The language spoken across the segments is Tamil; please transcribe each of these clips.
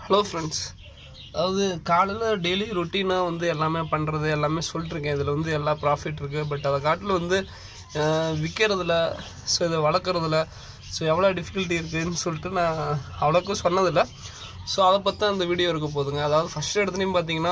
ஹலோ ஃப்ரெண்ட்ஸ் அதாவது காலையில் டெய்லி ரொட்டீனாக வந்து எல்லாமே பண்ணுறது எல்லாமே சொல்லிட்டுருக்கேன் இதில் வந்து எல்லா ப்ராஃபிட் இருக்குது பட் அதை காட்டில் வந்து விற்கிறதுல ஸோ இதை வளர்க்குறதுல ஸோ எவ்வளோ டிஃபிகல்ட்டி இருக்குதுன்னு சொல்லிட்டு நான் அவ்வளோக்கும் சொன்னதில்லை ஸோ அதை பற்றி தான் இந்த வீடியோ இருக்க போகுதுங்க அதாவது ஃபஸ்ட் எடுத்துலையும் பார்த்தீங்கன்னா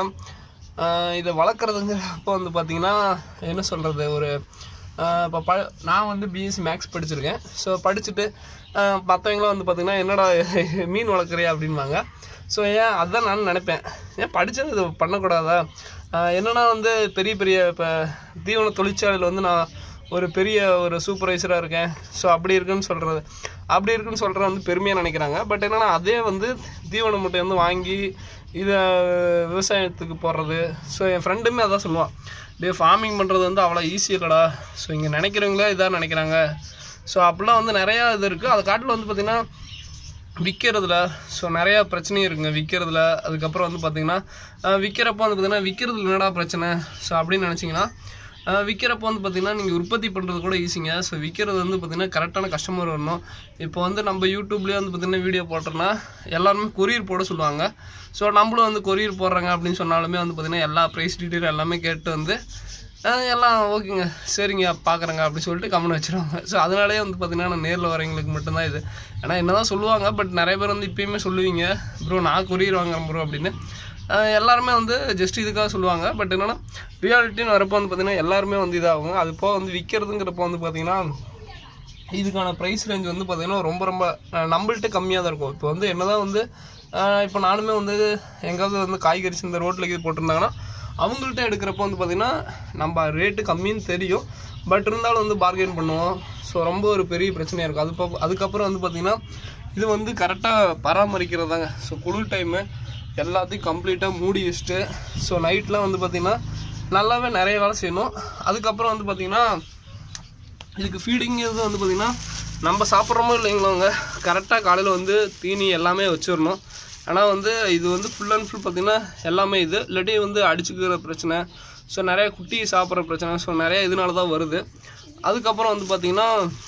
ஆஹ் இதை வளர்க்குறதுங்கிறப்போ வந்து பார்த்தீங்கன்னா என்ன சொல்கிறது ஒரு இப்போ ப நான் வந்து பிஎஸ்சி மேக்ஸ் படிச்சிருக்கேன் ஸோ படிச்சுட்டு மற்றவங்களாம் வந்து பார்த்திங்கன்னா என்னடா மீன் வளர்க்குறியா அப்படின்வாங்க ஸோ ஏன் அதான் நான் நினைப்பேன் ஏன் படித்தது இது பண்ணக்கூடாதா ஆஹ் என்னன்னா வந்து பெரிய பெரிய இப்போ தீவன தொழிற்சாலையில் வந்து நான் ஒரு பெரிய ஒரு சூப்பர்வைசராக இருக்கேன் ஸோ அப்படி இருக்குன்னு சொல்கிறது அப்படி இருக்குன்னு சொல்கிறது வந்து பெருமையாக நினைக்கிறாங்க பட் என்னன்னா அதே வந்து தீவன மூட்டை வந்து வாங்கி இதை விவசாயத்துக்கு போடுறது ஸோ என் ஃப்ரெண்டுமே அதான் சொல்லுவான் டே ஃபார்மிங் பண்ணுறது வந்து அவ்வளோ ஈஸி இல்லைடா ஸோ இங்கே நினைக்கிறவங்களே இதாக நினைக்கிறாங்க ஸோ அப்படிலாம் வந்து நிறையா இது இருக்குது அதை காட்டில் வந்து பார்த்திங்கன்னா விற்கிறதுல ஸோ நிறையா பிரச்சனையும் இருக்குங்க விற்கிறதுல அதுக்கப்புறம் வந்து பார்த்திங்கன்னா விற்கிறப்போ வந்து பார்த்திங்கன்னா விற்கிறதுல என்னடா பிரச்சனை ஸோ அப்படின்னு நினச்சிங்கன்னா விற்கிறப்போ வந்து பார்த்திங்கன்னா நீங்கள் உற்பத்தி பண்ணுறது கூட ஈஸிங்க ஸோ விற்கிறது வந்து பார்த்திங்கன்னா கரெக்டான கஸ்டமர் வரணும் இப்போ வந்து நம்ம யூடியூப்லேயே வந்து பார்த்திங்கன்னா வீடியோ போட்டோம்னா எல்லாருமே கொரியர் போட சொல்லுவாங்க ஸோ நம்மளும் வந்து கொரியர் போடுறாங்க அப்படின்னு சொன்னாலுமே வந்து பார்த்திங்கன்னா எல்லா ப்ரைஸ் டீட்டெயில் எல்லாமே கேட்டு வந்து ஆஹ் எல்லாம் ஓகேங்க சரிங்க பார்க்குறேங்க அப்படி சொல்லிட்டு கம்மன் வச்சுருவாங்க ஸோ அதனாலே வந்து பார்த்திங்கன்னா நான் நேரில் வரவங்களுக்கு மட்டும்தான் இது ஏன்னா என்ன தான் சொல்லுவாங்க பட் நிறைய பேர் வந்து இப்பயுமே சொல்லுவீங்க ப்ரோ நான் கொரியர் வாங்குறேன் ப்ரோ அப்படின்னு ஆஹ் எல்லாருமே வந்து ஜஸ்ட் இதுக்காக சொல்லுவாங்க பட் என்னென்னா ரியாலிட்டின்னு வரப்போ வந்து பார்த்திங்கன்னா எல்லாருமே வந்து இதாகுங்க அது போக வந்து விற்கிறதுங்கிறப்போ வந்து பார்த்திங்கன்னா இதுக்கான ப்ரைஸ் ரேஞ்ச் வந்து பார்த்திங்கன்னா ரொம்ப ரொம்ப அஹ், நம்மள்ட்ட கம்மியாக தான் இருக்கும் இப்போ வந்து என்னதான் வந்து அஹ், இப்போ நானுமே வந்து எங்காவது வந்து காய்கறி இந்த ரோட்டில் இது போட்டிருந்தாங்கன்னா அவங்கள்ட்ட எடுக்கிறப்போ வந்து பார்த்திங்கன்னா நம்ம ரேட்டு கம்மின்னு தெரியும் பட் இருந்தாலும் வந்து பார்கெயின் பண்ணுவோம் ஸோ ரொம்ப ஒரு பெரிய பிரச்சனையாக இருக்கும் அது போ- அதுக்கப்புறம் வந்து பார்த்திங்கன்னா இது வந்து கரெக்டாக பராமரிக்கிறது தாங்க ஸோ குளிர் டைமு எல்லாத்தையும் கம்ப்ளீட்டாக மூடி வச்சுட்டு ஸோ நைட்லாம் வந்து பார்த்திங்கன்னா நல்லாவே நிறைய வேலை செய்யணும் அதுக்கப்புறம் வந்து பார்த்திங்கன்னா இதுக்கு ஃபீடிங்கிறது வந்து பார்த்திங்கன்னா நம்ம சாப்பிட்றோமோ இல்லைங்களோங்க கரெக்டாக காலையில் வந்து தீனி எல்லாமே வச்சிடணும் ஆனால் வந்து இது வந்து ஃபுல் அண்ட் ஃபுல் பார்த்திங்கன்னா எல்லாமே இது இல்லாட்டி வந்து அடிச்சுக்கிற பிரச்சனை ஸோ நிறைய குட்டி சாப்பிட்ற பிரச்சனை ஸோ நிறைய இதனால தான் வருது அதுக்கப்புறம் வந்து பார்த்திங்கன்னா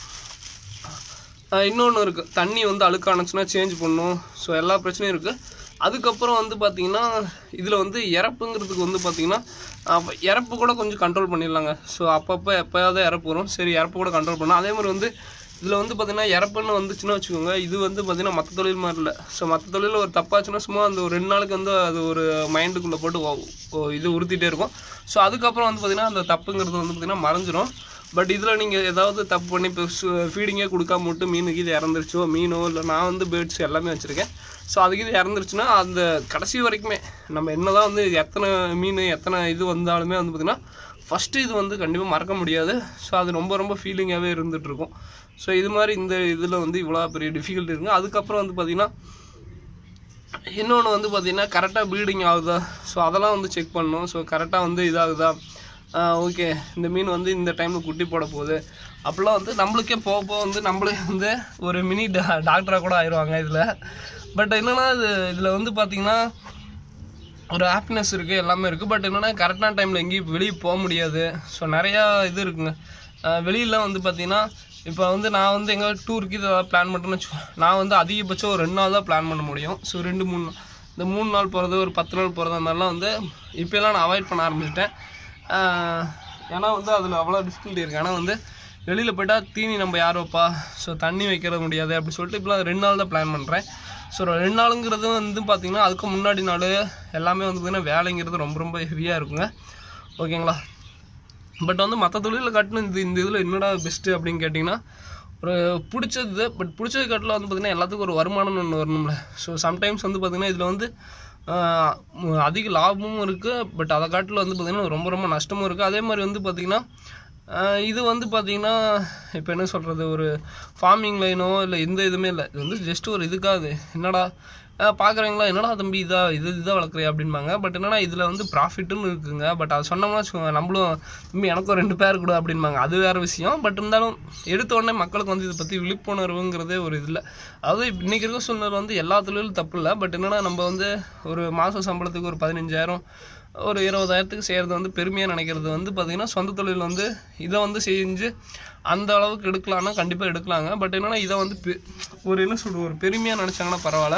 இன்னொன்று இருக்குது தண்ணி வந்து அழுக்கானுச்சுன்னா சேஞ்ச் பண்ணணும் ஸோ எல்லா பிரச்சனையும் இருக்குது அதுக்கப்புறம் வந்து பார்த்திங்கன்னா இதில் வந்து இறப்புங்கிறதுக்கு வந்து பார்த்திங்கன்னா அப்ப இறப்பு கூட கொஞ்சம் கண்ட்ரோல் பண்ணிடலாங்க ஸோ அப்பப்போ எப்போயாவது இறப்பு வரும் சரி இறப்பு கூட கண்ட்ரோல் பண்ணலாம் அதே மாதிரி வந்து இதில் வந்து பார்த்திங்கன்னா இறப்புன்னு வந்துச்சுன்னா வச்சுக்கோங்க இது வந்து பார்த்திங்கன்னா மற்ற தொழில் மாதிரி இல்லை ஸோ மற்ற தொழிலில் ஒரு தப்பாச்சுன்னா சும்மா அந்த ஒரு ரெண்டு நாளுக்கு வந்து அது ஒரு மைண்டுக்குள்ளே போட்டு ஓ- ஓ- இது உறுத்திட்டே இருக்கும் ஸோ அதுக்கப்புறம் வந்து பார்த்திங்கன்னா அந்த தப்புங்கிறது வந்து பார்த்திங்கன்னா மறைஞ்சிரும் பட் இதில் நீங்கள் ஏதாவது தப்பு பண்ணி இப்போ ஃபீடிங்கே கொடுக்காம விட்டு மீனுக்கு இது இறந்துருச்சோ மீனோ இல்லை நான் வந்து பேர்ட்ஸ் எல்லாமே வச்சுருக்கேன் ஸோ அதுக்கு இது இறந்துருச்சுன்னா அந்த கடைசி வரைக்குமே நம்ம என்னதான் வந்து எத்தனை மீன் எத்தனை இது வந்தாலுமே வந்து பார்த்திங்கன்னா ஃபஸ்ட்டு இது வந்து கண்டிப்பாக மறக்க முடியாது ஸோ அது ரொம்ப ரொம்ப ஃபீலிங்காகவே இருந்துகிட்ருக்கும் ஸோ இது மாதிரி இந்த இதில் வந்து இவ்வளோ பெரிய டிஃபிகல்ட்டி இருக்குங்க அதுக்கப்புறம் வந்து பார்த்திங்கன்னா இன்னொன்று வந்து பார்த்திங்கன்னா கரெக்டாக ப்ரீடிங் ஆகுதா ஸோ அதெல்லாம் வந்து செக் பண்ணணும் ஸோ கரெக்டாக வந்து இதாகுதா ஓகே இந்த மீன் வந்து இந்த டைமில் குட்டி போட போகுது அப்படிலாம் வந்து நம்மளுக்கே போக போக வந்து நம்மளே வந்து ஒரு மினி டா டாக்டராக கூட ஆயிடுவாங்க இதில் பட் என்னென்னா இது இதில் வந்து பார்த்திங்கன்னா ஒரு ஹாப்பினஸ் இருக்குது எல்லாமே இருக்குது பட் என்னென்னா கரெக்டான டைமில் எங்கேயும் வெளியே போக முடியாது ஸோ நிறையா இது இருக்குங்க அஹ் வெளியிலாம் வந்து பார்த்தீங்கன்னா இப்போ வந்து நான் வந்து எங்கே டூருக்கு இதை பிளான் பண்ணுறேன்னு வச்சுக்கோ நான் வந்து அதிகபட்சம் ஒரு ரெண்டு நாள் தான் பிளான் பண்ண முடியும் ஸோ ரெண்டு மூணு நாள். இந்த மூணு நாள் போகிறது ஒரு பத்து நாள் போகிறது அந்த மாதிரிலாம் வந்து இப்போலாம் நான் அவாய்ட் பண்ண ஆரம்பிச்சிட்டேன் அஹ் ஏன்னா வந்து அதில் அவ்வளோ டிஃபிகல்ட்டி இருக்குது ஆனால் வந்து வெளியில் போயிட்டால் தீனி நம்ம யார் வைப்பா ஸோ தண்ணி வைக்கிறது முடியாது அப்படி சொல்லிட்டு இப்போலாம் ரெண்டு நாள் தான் பிளான் பண்ணுறேன் ஸோ ரெண்டு நாளுங்கிறது வந்து பார்த்திங்கன்னா அதுக்கு முன்னாடி நாள் எல்லாமே வந்து பார்த்திங்கன்னா வேலைங்கிறது ரொம்ப ரொம்ப ஹெவியாக இருக்குங்க ஓகேங்களா பட் வந்து மற்ற தொழிலில் காட்டிலும் இந்த இந்த இதில் என்னடா பெஸ்ட்டு அப்படின்னு கேட்டிங்கன்னா ஒரு பிடிச்சது பட் பிடிச்சது காட்டில் வந்து பார்த்திங்கன்னா எல்லாத்துக்கும் ஒரு வருமானம்னு ஒன்று வரணும்ல ஸோ சம்டைம்ஸ் வந்து பார்த்திங்கன்னா இதில் வந்து ஆஹ், ம- அதிக லாபமும் இருக்குது பட் அதை காட்டில் வந்து பார்த்திங்கன்னா ரொம்ப ரொம்ப நஷ்டமும் இருக்குது அதே மாதிரி வந்து பார்த்திங்கன்னா ஆஹ், இது வந்து பார்த்திங்கன்னா இப்போ என்ன சொல்கிறது ஒரு ஃபார்மிங் லைனோ இல்லை எந்த இதுவுமே இல்லை இது வந்து ஜஸ்ட் ஒரு இதுக்காது என்னடா பார்க்குறீங்களா என்னடா தம்பி இதா இது இதாக வளர்க்குறியா அப்படிம்பாங்க பட் என்னன்னா இதில் வந்து ப்ராஃபிட்டுன்னு இருக்குங்க பட் அதை சொன்னோம்னா வச்சுக்கோங்க நம்மளும் தம்பி எனக்கும் ரெண்டு பேர் கொடு அப்படிம்பாங்க அது வேறு விஷயம் பட் இருந்தாலும் எடுத்த உடனே மக்களுக்கு வந்து இதை பற்றி விழிப்புணர்வுங்கிறதே ஒரு இதில் அதாவது இன்றைக்கி இருக்க சூழ்நிலை வந்து எல்லா தொழிலும் தப்பு இல்லை பட் என்னன்னா நம்ம வந்து ஒரு மாத சம்பளத்துக்கு ஒரு பதினஞ்சாயிரம் ஒரு இருபதாயிரத்துக்கு செய்கிறது வந்து பெருமையாக நினைக்கிறது வந்து பார்த்திங்கன்னா சொந்த தொழில் வந்து இதை வந்து செஞ்சு அந்த அளவுக்கு எடுக்கலாம்னா கண்டிப்பாக எடுக்கலாங்க பட் என்னன்னா இதை வந்து பெ- ஒரு என்ன சொல்கிறது ஒரு பெருமையாக நினச்சாங்கன்னா பரவாயில்ல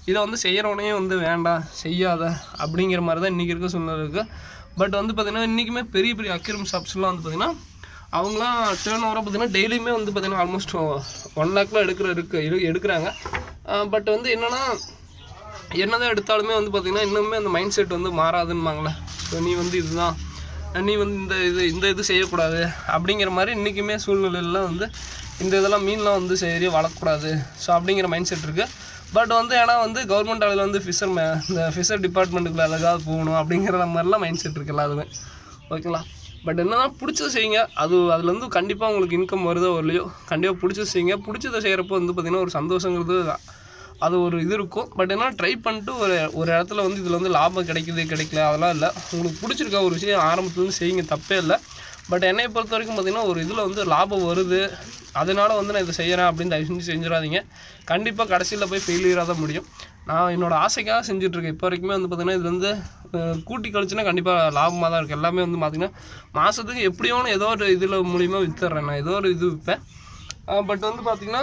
இதை வந்து செய்கிறவனே வந்து வேண்டாம் செய்யாத அப்படிங்கிற மாதிரி தான் இன்றைக்கி இருக்க சூழ்நிலை இருக்குது பட் வந்து பார்த்திங்கன்னா இன்றைக்குமே பெரிய பெரிய அக்யூரம் ஷாப்ஸ்லாம் வந்து பார்த்திங்கன்னா அவங்களாம் டேர்ன் ஓவராக பார்த்தீங்கன்னா டெய்லியுமே வந்து பார்த்திங்கன்னா ஆல்மோஸ்ட் ஒன் லேக்லாம் எடுக்கிற இருக்கு எடு எடுக்கிறாங்க பட் வந்து என்னென்னா என்னதான் எடுத்தாலுமே வந்து பார்த்திங்கன்னா இன்னுமே அந்த மைண்ட் செட் வந்து மாறாதுன்னுவாங்களே ஸோ நீ வந்து இதுதான் நீ வந்து இந்த இது இந்த இது செய்யக்கூடாது அப்படிங்கிற மாதிரி இன்றைக்குமே சூழ்நிலையிலாம் வந்து இந்த இதெல்லாம் மீன்லாம் வந்து சரி வளர்க்கக்கூடாது ஸோ அப்படிங்கிற மைண்ட் செட் இருக்குது பட் வந்து ஏன்னா வந்து கவர்மெண்ட் அதில் வந்து ஃபிஷர் மே இந்த ஃபிஷர் டிபார்ட்மெண்ட்டுக்குள்ள அழகாக போகணும் அப்படிங்கிற மாதிரிலாம் மைண்ட் செட் இருக்குது எல்லாருமே ஓகேங்களா பட் என்னதான் பிடிச்சது செய்யுங்க அது அதுல இருந்து கண்டிப்பாக உங்களுக்கு இன்கம் வருதோ வரலையோ கண்டிப்பாக பிடிச்சது செய்யுங்க பிடிச்சதை செய்கிறப்போ வந்து பார்த்திங்கன்னா ஒரு சந்தோஷங்கிறது அது ஒரு இது இருக்கும் பட் என்ன ட்ரை பண்ணிட்டு ஒரு ஒரு இடத்துல வந்து இதில் வந்து லாபம் கிடைக்குது கிடைக்கல அதெல்லாம் இல்லை உங்களுக்கு பிடிச்சிருக்க ஒரு விஷயம் ஆரம்பத்துலேருந்து செய்யுங்க தப்பே இல்லை பட் என்னை பொறுத்த வரைக்கும் பார்த்திங்கன்னா ஒரு இதில் வந்து லாபம் வருது அதனால வந்து நான் இதை செய்கிறேன் அப்படின்னு தயவு செஞ்சு செஞ்சிடாதீங்க கண்டிப்பாக கடைசியில் போய் ஃபெயிலியராக தான் முடியும் நான் என்னோட ஆசைக்காக செஞ்சுட்ருக்கேன் இப்போ வரைக்குமே வந்து பார்த்திங்கன்னா இது வந்து அஹ், கூட்டி கழிச்சுன்னா கண்டிப்பாக லாபமாக தான் இருக்குது எல்லாமே வந்து பார்த்திங்கன்னா மாதத்துக்கு எப்படியோன்னு ஏதோ ஒரு இதில் மூலியமாக வித்துடுறேன் நான் ஏதோ ஒரு இது விற்பேன் பட் வந்து பார்த்திங்கன்னா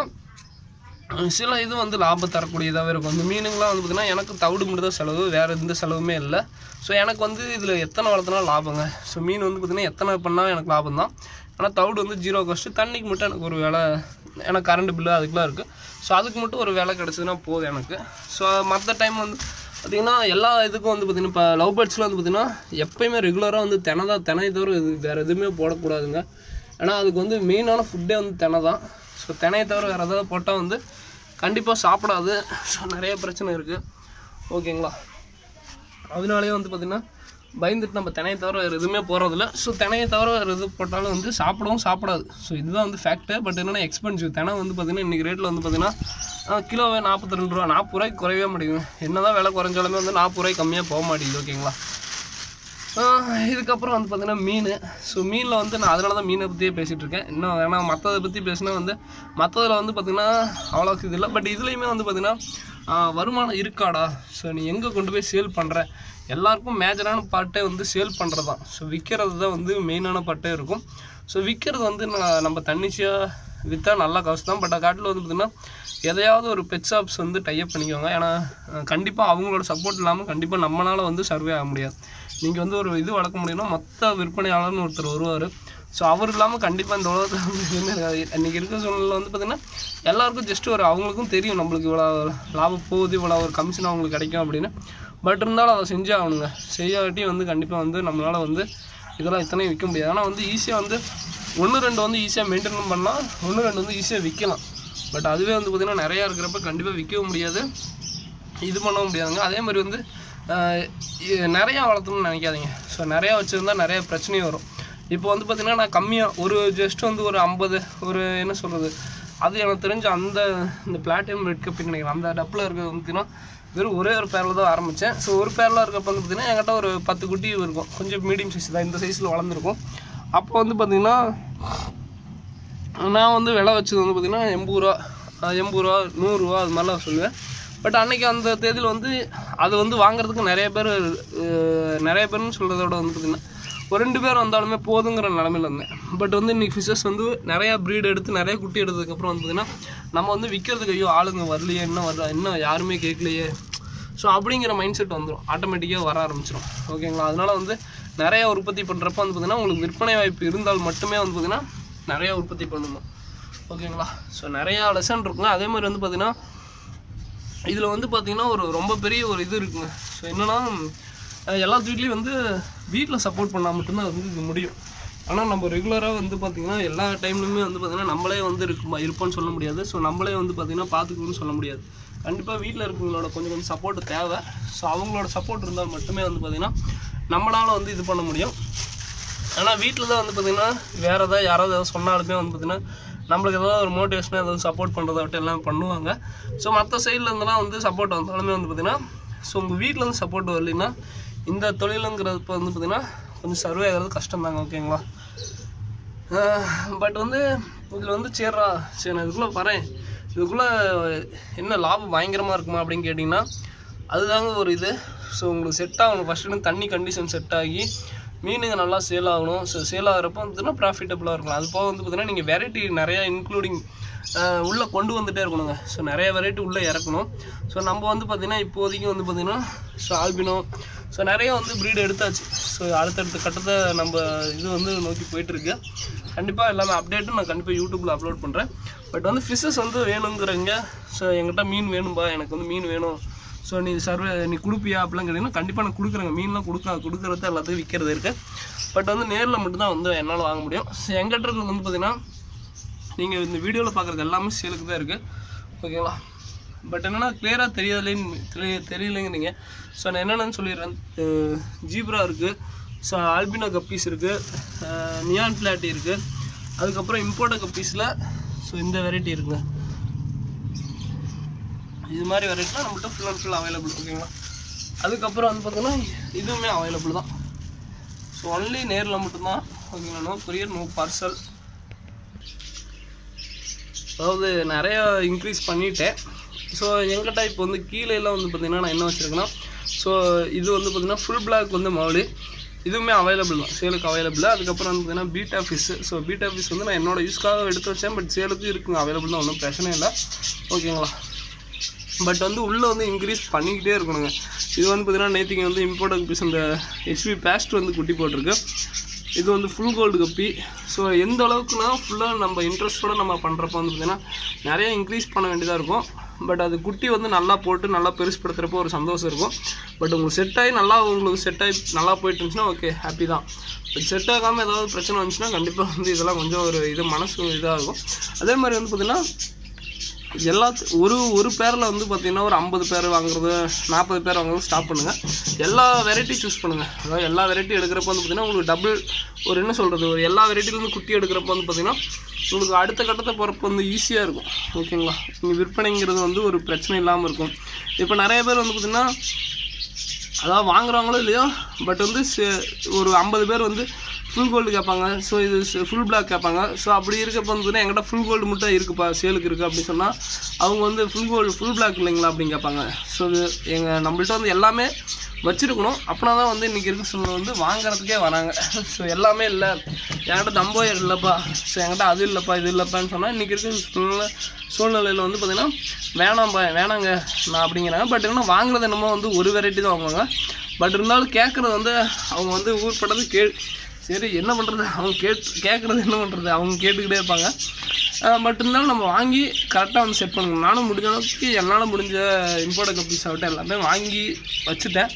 சில இது வந்து லாபம் தரக்கூடியதாகவே இருக்கும் இந்த மீனுங்களாம் வந்து பார்த்திங்கன்னா எனக்கு தவிடு மட்டும் தான் செலவு வேறு எந்த செலவுமே இல்லை ஸோ எனக்கு வந்து இதில் எத்தனை வளர்த்தனாலும் லாபங்க ஸோ மீன் வந்து பார்த்திங்கன்னா எத்தனை பண்ணால் எனக்கு லாபம் தான் ஆனால் தவிடு வந்து ஜீரோ காஸ்ட்டு தண்ணிக்கு மட்டும் எனக்கு ஒரு வேலை எனக்கு கரண்ட் பில்லு அதுக்கெலாம் இருக்குது ஸோ அதுக்கு மட்டும் ஒரு வேலை கிடச்சதுன்னா போதும் எனக்கு ஸோ மற்ற டைம் வந்து பார்த்திங்கன்னா எல்லா இதுக்கும் வந்து பார்த்திங்கன்னா இப்போ லவ் பேர்ட்ஸ்லாம் வந்து பார்த்திங்கன்னா எப்பயுமே ரெகுலராக வந்து தினை தான் தினை தவிர இது வேறு எதுவுமே போடக்கூடாதுங்க ஏன்னா அதுக்கு வந்து மெயினான ஃபுட்டே வந்து தினை தான் ஸோ தினையை தவிர வேறு ஏதாவது போட்டால் வந்து கண்டிப்பாக சாப்பிடாது ஸோ நிறைய பிரச்சனை இருக்குது ஓகேங்களா அதனாலேயே வந்து பார்த்திங்கன்னா பயந்துட்டு நம்ம தினையை தவிர வேறு எதுவுமே போகிறதில்ல ஸோ தினையை தவிர வேறு எது போட்டாலும் வந்து சாப்பிடவும் சாப்பிடாது ஸோ இதுதான் வந்து ஃபேக்ட்டு பட் என்னென்னா எக்ஸ்பென்சிவ் தினை வந்து பார்த்திங்கன்னா இன்றைக்கி ரேட்டில் வந்து பார்த்திங்கன்னா கிலோவே நாற்பத்தி ரெண்டு ரூபா நாற்பது ரூபாய்க்கு குறையவே மாட்டேங்குது என்ன தான் விலை குறைஞ்சாலுமே வந்து நாற்பது ரூபாய்க்கு கம்மியாக போக மாட்டேங்குது ஓகேங்களா ஆஹ் இதுக்கப்புறம் வந்து பார்த்தீங்கன்னா மீன் ஸோ மீனில் வந்து நான் அதனால தான் மீனை பற்றியே பேசிகிட்டு இருக்கேன் இன்னும் ஏன்னா மற்றதை பற்றி பேசினா வந்து மற்றதில் வந்து பார்த்திங்கன்னா அவ்வளோக்கு இது இல்லை பட் இதுலேயுமே வந்து பார்த்திங்கன்னா ஆஹ் வருமானம் இருக்காடா ஸோ நீ எங்கே கொண்டு போய் சேல் பண்ணுற எல்லாருக்கும் மேஜரான பார்ட்டே வந்து சேல் பண்ணுறது தான் ஸோ விற்கிறது தான் வந்து மெயினான பார்ட்டே இருக்கும் ஸோ விற்கிறது வந்து நான் நம்ம தன்னிச்சையாக விற்றா நல்லா காசு தான் பட் காட்டில் வந்து பார்த்திங்கன்னா எதையாவது ஒரு பெட் ஷாப்ஸ் வந்து டைப் பண்ணிக்கோங்க ஏன்னா கண்டிப்பாக அவங்களோட சப்போர்ட் இல்லாமல் கண்டிப்பாக நம்மளால் வந்து சர்வே ஆக முடியாது நீங்கள் வந்து ஒரு இது வளர்க்க முடியும்னா மொத்த விற்பனையாளர்னு ஒருத்தர் வருவார் ஸோ அவர் இல்லாமல் கண்டிப்பாக இந்த உலகத்தில் வந்து எதுவுமே இருக்காது இன்றைக்கி இருக்க சூழ்நிலை வந்து பார்த்திங்கன்னா எல்லாருக்கும் ஜஸ்ட் ஒரு அவங்களுக்கும் தெரியும் நம்மளுக்கு இவ்வளோ லாபம் போகுது இவ்வளோ ஒரு கமிஷன் அவங்களுக்கு கிடைக்கும் அப்படின்னு பட் இருந்தாலும் அதை செஞ்சே ஆகணுங்க செய்யாட்டி வந்து கண்டிப்பாக வந்து நம்மளால் வந்து இதெல்லாம் இத்தனையும் விற்க முடியாது ஆனால் வந்து ஈஸியாக வந்து ஒன்று ரெண்டு வந்து ஈஸியாக மெயின்டைன் பண்ணலாம் ஒன்று ரெண்டு வந்து ஈஸியாக விற்கலாம் பட் அதுவே வந்து பார்த்திங்கன்னா நிறையா இருக்கிறப்ப கண்டிப்பாக விற்கவும் முடியாது இது பண்ண முடியாதுங்க அதே மாதிரி வந்து ஆஹ் இ- நிறையா வளர்த்தணும்னு நினைக்காதீங்க ஸோ நிறையா வச்சுருந்தா நிறைய பிரச்சனையும் வரும் இப்போ வந்து பார்த்திங்கன்னா நான் கம்மியாக ஒரு ஜஸ்ட் வந்து ஒரு ஐம்பது ஒரு என்ன சொல்கிறது அது எனக்கு தெரிஞ்ச அந்த இந்த பிளாட்டினம் ரெட் கப்பிங் நினைக்கிறேன் அந்த டப்பில் இருக்கிறது வந்து பார்த்திங்கன்னா வெறும் ஒரே ஒரு பேரில் தான் ஆரம்பித்தேன் ஸோ ஒரு பேரில் இருக்கப்ப வந்து பார்த்திங்கன்னா என்கிட்ட ஒரு பத்து குட்டி இருக்கும் கொஞ்சம் மீடியம் சைஸ் தான் இந்த சைஸில் வளர்ந்துருக்கும் அப்போ வந்து பார்த்திங்கன்னா நான் வந்து விலை வச்சது வந்து பார்த்திங்கன்னா எண்பது ரூபா அஹ் எண்பது ரூபா நூறுரூவா அது மாதிரிலாம் சொல்லுவேன் பட் அன்னைக்கு அந்த தேதியில் வந்து அது வந்து வாங்குறதுக்கு நிறைய பேர் அஹ், நிறைய பேர்னு சொல்கிறத விட வந்து பார்த்திங்கன்னா ஒரு ரெண்டு பேர் வந்தாலுமே போதுங்கிற நிலமையில இருந்தேன் பட் வந்து இன்றைக்கி ஃபிஷஸ் வந்து நிறையா ப்ரீட் எடுத்து நிறைய குட்டி எடுத்ததுக்கப்புறம் வந்து பார்த்திங்கன்னா நம்ம வந்து விற்கிறதுக்கு ஐயோ ஆளுங்க வரலையே இன்னும் வரல இன்னும் யாருமே கேட்கலையே ஸோ அப்படிங்கிற மைண்ட் செட் வந்துடும் ஆட்டோமேட்டிக்காக வர ஆரம்பிச்சிடும் ஓகேங்களா அதனால வந்து நிறைய உற்பத்தி பண்ணுறப்ப வந்து பார்த்திங்கன்னா உங்களுக்கு விற்பனை வாய்ப்பு இருந்தால் மட்டுமே வந்து பார்த்திங்கன்னா நிறைய உற்பத்தி பண்ணணும் ஓகேங்களா ஸோ நிறையா லெசன் இருக்குங்க அதே மாதிரி வந்து பார்த்திங்கன்னா இதில் வந்து பார்த்திங்கன்னா ஒரு ரொம்ப பெரிய ஒரு இது இருக்குங்க ஸோ என்னென்னா எல்லா வீட்லேயும் வந்து வீட்டில் சப்போர்ட் பண்ணால் மட்டும்தான் வந்து இது முடியும் ஆனால் நம்ம ரெகுலராக வந்து பார்த்திங்கன்னா எல்லா டைம்லையுமே வந்து பார்த்திங்கன்னா நம்மளே வந்து இருக்குமா இருப்போம்னு சொல்ல முடியாது ஸோ நம்மளே வந்து பார்த்திங்கன்னா பார்த்துக்கணும்னு சொல்ல முடியாது கண்டிப்பாக வீட்டில் இருக்கவங்களோட கொஞ்சம் கொஞ்சம் சப்போர்ட் தேவை ஸோ அவங்களோட சப்போர்ட் இருந்தால் மட்டுமே வந்து பார்த்திங்கன்னா நம்மளால் வந்து இது பண்ண முடியும் ஆனால் வீட்டில் தான் வந்து பார்த்திங்கன்னா வேறு ஏதாவது யாராவது ஏதாவது சொன்னாலுமே வந்து பார்த்திங்கன்னா நம்மளுக்கு ஏதாவது ஒரு மோட்டிவேஷனாக ஏதாவது சப்போர்ட் பண்ணுறத விட்டு எல்லாம் பண்ணுவாங்க ஸோ மற்ற சைடில் இருந்தெல்லாம் வந்து சப்போர்ட் வந்தாலுமே வந்து பார்த்திங்கன்னா ஸோ உங்கள் வீட்டில் வந்து சப்போர்ட் வரலைன்னா இந்த தொழிலுங்கிறப்ப வந்து பார்த்திங்கன்னா கொஞ்சம் சர்வே ஆகிறது கஷ்டம் தாங்க ஓகேங்களா பட் வந்து இதில் வந்து சேர்றா சரி நான் இதுக்குள்ளே வரேன் இதுக்குள்ளே என்ன லாபம் பயங்கரமாக இருக்குமா அப்படின்னு கேட்டிங்கன்னா அதுதாங்க ஒரு இது ஸோ உங்களுக்கு செட் ஆகணும் ஃபஸ்ட்டு தண்ணி கண்டிஷன் செட் ஆகி மீனுங்க நல்லா சேல் ஆகணும் ஸோ சேல் ஆகிறப்ப வந்துன்னா ப்ராஃபிட்டபுளாக இருக்கும் அது போக வந்து பார்த்தீங்கன்னா நீங்கள் வெரைட்டி நிறையா இன்க்ளூடிங் உள்ளே கொண்டு வந்துட்டே இருக்கணுங்க ஸோ நிறைய வெரைட்டி உள்ளே இறக்கணும் ஸோ நம்ம வந்து பார்த்திங்கன்னா இப்போதைக்கு வந்து பார்த்திங்கன்னா ஸோ ஆல்பினோ ஸோ நிறைய வந்து ப்ரீடு எடுத்தாச்சு ஸோ அடுத்தடுத்த கட்டத்தை நம்ம இது வந்து நோக்கி போயிட்டுருக்கு கண்டிப்பாக எல்லாமே அப்டேட்டும் நான் கண்டிப்பாக யூடியூப்பில் அப்லோட் பண்ணுறேன் பட் வந்து ஃபிஷ்ஷஸ் வந்து வேணுங்கிறவங்க ஸோ என்கிட்ட மீன் வேணும்பா எனக்கு வந்து மீன் வேணும் ஸோ நீ சர்வே நீ கொடுப்பியா அப்படிலாம் கேட்டிங்கன்னா கண்டிப்பாக நான் கொடுக்குறேங்க மீன்லாம் கொடுக்க கொடுக்குறது எல்லாத்துக்கும் விற்கிறது இருக்குது பட் வந்து நேரில் மட்டும்தான் வந்து என்னால் வாங்க முடியும் ஸோ எங்கிட்ட இருக்கிறது வந்து பார்த்திங்கன்னா நீங்கள் இந்த வீடியோவில் பார்க்குறது எல்லாமே சேலுக்கு தான் இருக்குது ஓகேங்களா பட் என்னென்னா கிளியராக தெரியலைன்னு தெரிய தெரியலைங்கிறீங்க ஸோ நான் என்னென்னு சொல்லிடுறேன் ஜீப்ரா இருக்குது ஸோ ஆல்பினோ கப்பீஸ் இருக்குது நியான் பிளாட்டி இருக்குது அதுக்கப்புறம் இம்போர்ட் கப்பீஸில் ஸோ இந்த வெரைட்டி இருக்குங்க இது மாதிரி வெரைட்டிலாம் நம்மகிட்ட ஃபுல் அண்ட் ஃபுல் அவைலபிள் ஓகேங்களா அதுக்கப்புறம் வந்து பார்த்தீங்கன்னா இதுவுமே அவைலபிள் தான் ஸோ ஒன்லி நேரில் மட்டும்தான் ஓகேங்களா நோ கொரியர் நோ பார்சல் அதாவது நிறையா இன்க்ரீஸ் பண்ணிட்டேன் ஸோ எங்கிட்ட இப்போ வந்து கீழே எல்லாம் வந்து பார்த்திங்கன்னா நான் என்ன வச்சுருக்கேன்னா ஸோ இது வந்து பார்த்திங்கன்னா ஃபுல் பிளாக் வந்து மவுலி இதுவுமே அவைலபிள் தான் சேலுக்கு அவைலபிள் அதுக்கப்புறம் வந்து பார்த்தீங்கன்னா betta fish so betta fish வந்து நான் என்னோட யூஸ்க்காக எடுத்து வச்சேன் பட் சேலுக்கு இருக்குங்க அவைலபிள் தான் ஒன்றும் பிரச்சனை இல்லை ஓகேங்களா பட் வந்து உள்ளே வந்து இன்க்ரீஸ் பண்ணிக்கிட்டே இருக்கணுங்க இது வந்து பார்த்தீங்கன்னா நேற்றுக்கு வந்து இம்போர்ட் பீஸ் அந்த ஹெச்பி பேஸ்ட் வந்து குட்டி போட்டிருக்கு இது வந்து ஃபுல் கோல்டு கப்பி ஸோ எந்த அளவுக்குனா ஃபுல்லாக நம்ம இன்ட்ரெஸ்ட்டோட நம்ம பண்ணுறப்ப வந்து பார்த்திங்கன்னா நிறைய இன்க்ரீஸ் பண்ண வேண்டியதாக இருக்கும் பட் அது குட்டி வந்து நல்லா போட்டு நல்லா பெருசுப்படுத்துகிறப்போ ஒரு சந்தோஷம் இருக்கும் பட் உங்களுக்கு செட் ஆகி நல்லா உங்களுக்கு செட் ஆகி நல்லா போயிட்டு இருந்துச்சுன்னா ஓகே ஹாப்பி தான் பட் செட் ஆகாமல் ஏதாவது பிரச்சனை வந்துச்சுன்னா கண்டிப்பாக வந்து இதெல்லாம் கொஞ்சம் ஒரு இது மனசு இதாக இருக்கும் அதே மாதிரி வந்து பார்த்திங்கன்னா எல்லாத்து ஒரு ஒரு பேரில் வந்து பார்த்தீங்கன்னா ஒரு ஐம்பது பேர் வாங்குறது நாற்பது பேர் வாங்குறது ஸ்டாப் பண்ணுங்கள் எல்லா வெரைட்டி சூஸ் பண்ணுங்கள் அதாவது எல்லா வெரைட்டி எடுக்கிறப்ப வந்து பார்த்தீங்கன்னா உங்களுக்கு டபுள் ஒரு என்ன சொல்கிறது ஒரு எல்லா வெரைட்டிலேருந்து குட்டி எடுக்கிறப்ப வந்து பார்த்தீங்கன்னா உங்களுக்கு அடுத்த கட்டத்தை போகிறப்ப வந்து ஈஸியாக இருக்கும் ஓகேங்களா நீங்கள் விற்பனைங்கிறது வந்து ஒரு பிரச்சனை இல்லாமல் இருக்கும் இப்போ நிறைய பேர் வந்து பார்த்திங்கன்னா அதாவது வாங்குறாங்களோ இல்லையோ பட் வந்து சே- ஒரு ஐம்பது பேர் வந்து ஃபுல் கோல்டு கேட்பாங்க ஸோ இது ஃபுல் பிளாக் கேட்பாங்க ஸோ அப்படி இருக்கப்ப வந்து என்கிட்ட ஃபுல் கோல்டு மட்டும் இருக்குப்பா சேலுக்கு இருக்குது அப்படின்னு சொன்னால் அவங்க வந்து ஃபுல் கோல்டு ஃபுல் பிளாக் இல்லைங்களா அப்படின்னு கேட்பாங்க ஸோ இது எங்கள் நம்மள்ட்ட வந்து எல்லாமே வச்சுருக்கணும் அப்படின்னா தான் வந்து இன்றைக்கி இருக்க சூழ்நிலை வந்து வாங்குறதுக்கே வராங்க ஸோ எல்லாமே இல்லை என்கிட்ட தம்போ இல்லைப்பா ஸோ என்கிட்ட அது இல்லைப்பா இது இல்லைப்பான்னு சொன்னால் இன்றைக்கி இருக்க சூழ்நிலை சூழ்நிலையில் வந்து பார்த்திங்கன்னா வேணாம்ப்பா வேணாங்க நான் அப்படிங்கிறாங்க பட் என்னன்னா வாங்குறது என்னமோ வந்து ஒரு வெரைட்டி தான் வாங்குவாங்க பட் இருந்தாலும் கேட்குறது வந்து அவங்க வந்து ஊர்பட்டது கே சரி என்ன பண்ணுறது அவங்க கேட் கேட்குறது என்ன பண்ணுறது அவங்க கேட்டுக்கிட்டே இருப்பாங்க பட் இருந்தாலும் நம்ம வாங்கி கரெக்டாக வந்து செட் பண்ணணும் நானும் முடிஞ்ச அளவுக்கு என்னால் முடிஞ்ச இம்போர்ட் கப்பீஸ் ஆகட்டும் எல்லாமே வாங்கி வச்சுட்டேன்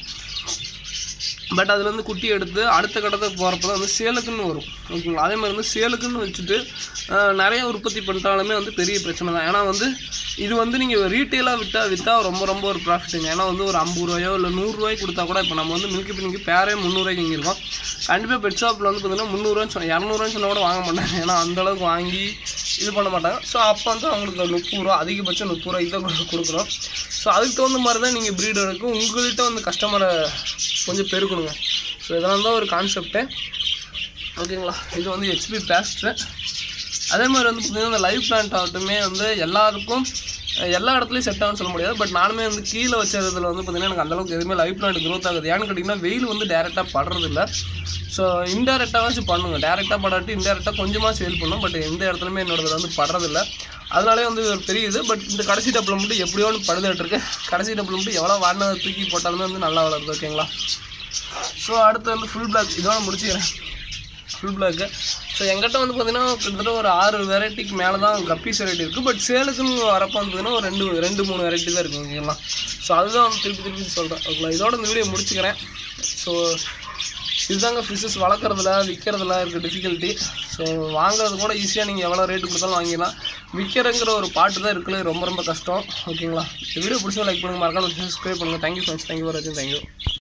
பட் அதுலேருந்து குட்டி எடுத்து அடுத்த கட்டத்துக்கு போகிறப்ப தான் வந்து சேலுக்குன்னு வரும் ஓகேங்களா அதே மாதிரி வந்து சேலுக்குன்னு வச்சுட்டு ஆஹ், நிறைய உற்பத்தி பண்ணிட்டாலுமே வந்து பெரிய பிரச்சனை தான் ஏன்னா வந்து இது வந்து நீங்கள் ரீட்டெயிலாக விற்றா விற்றா ரொம்ப ரொம்ப ஒரு ப்ராஃபிட்டுங்க ஏன்னா வந்து ஒரு ஐம்பது ரூபாயோ இல்லை நூறுரூவாய்க்கு கொடுத்தா கூட இப்போ நம்ம வந்து மில்கி பின்னிக்கு பேரே முந்நூறுவாய்க்கு இங்கிருக்கோம் கண்டிப்பாக பெட் ஷாப்பில் வந்து பார்த்தீங்கன்னா முந்நூறுவான்னு சொன்ன இரநூறுவான்னு சொன்னால் கூட வாங்க மாட்டாங்க ஏன்னா அந்த அளவுக்கு வாங்கி இது பண்ண மாட்டாங்க ஸோ அப்போ வந்து அவங்களுக்கு ஒரு முப்பது ரூபா அதிகபட்சம் முப்பது ரூபாய்க்கு தான் கொடு- கொடுக்குறோம் ஸோ அதுக்கு தகுந்த மாதிரி தான் நீங்கள் ப்ரீட் எடுக்கும் உங்கள்கிட்ட வந்து கஸ்டமரை கொஞ்சம் பெருக்கணுங்க ஸோ இதெல்லாம் தான் ஒரு கான்செப்ட்டு ஓகேங்களா இது வந்து ஹெச்பி பேஸ்ட்டு அதே மாதிரி வந்து பார்த்தீங்கன்னா இந்த லைவ் பிளான்ட் ஆகட்டுமே வந்து எல்லாருக்கும் அஹ், எல்லா இடத்துலையும் செட் ஆகும்னு சொல்ல முடியாது பட் நானுமே வந்து கீழே வச்சதுல வந்து பார்த்தீங்கன்னா எனக்கு அந்தளவுக்கு எதுவுமே லைவ் பிளான்ட் க்ரோத் ஆகுது ஏன்னு கேட்டிங்கன்னா வெயில் வந்து டேரெக்டாக படுறதில்ல ஸோ இன்டெரக்டாகாச்சும் பண்ணுங்க டேரெக்டாக படாட்டி இன்டெரக்டாக கொஞ்சமாக சேல் பண்ணும் பட் எந்த இடத்துலையுமே என்னோடது வந்து படுறதில்ல அதனாலே வந்து ஒரு பெரிய இது பட் இந்த கடைசி டப்பில் மட்டும் எப்படியோ ஒன்று படுதுட்டு கடைசி டப்பில் மட்டும் எவ்வளோ வாடினதை தூக்கி போட்டாலுமே வந்து நல்லா வளருது ஓகேங்களா ஸோ அடுத்து வந்து ஃபுல் பிளாக் இதோட முடிச்சுக்கிறேன் ஃபுல் பிளாக்கு ஸோ எங்கிட்ட வந்து பார்த்தீங்கன்னா கிட்டத்தட்ட ஒரு ஆறு வெரைட்டிக்கு மேலே தான் கப்பீஸ் வெரைட்டி இருக்குது பட் சேலுக்குன்னு வரப்போ வந்து பார்த்தீங்கன்னா ஒரு ரெண்டு ரெண்டு மூணு வெரைட்டி தான் இருக்குது ஓகேங்களா ஸோ அதுதான் வந்து திருப்பி திருப்பி சொல்கிறேன் ஓகேங்களா இதோட இந்த வீடியோ முடிச்சுக்கிறேன் ஸோ இதுதாங்க ஃபிஷஸ் வளர்க்குறதுல விற்கிறதுல இருக்க டிஃபிகல்ட்டி ஸோ வாங்குறது கூட ஈஸியாக நீங்கள் எவ்வளோ ரேட்டு கொடுத்தாலும் வாங்கிடலாம் விற்கிறங்கிற ஒரு பாட்டு தான் இருக்குல்ல ரொம்ப ரொம்ப கஷ்டம் ஓகேங்களா இந்த வீடியோ பிடிச்சா லைக் பண்ணுங்கள் மறக்காம சப்ஸ்கிரைப் பண்ணுங்கள் தேங்க்யூ ஃப்ரெண்ட்ஸ் தேங்க்யூ ஃபார் வாட்சிங் தேங்க்யூ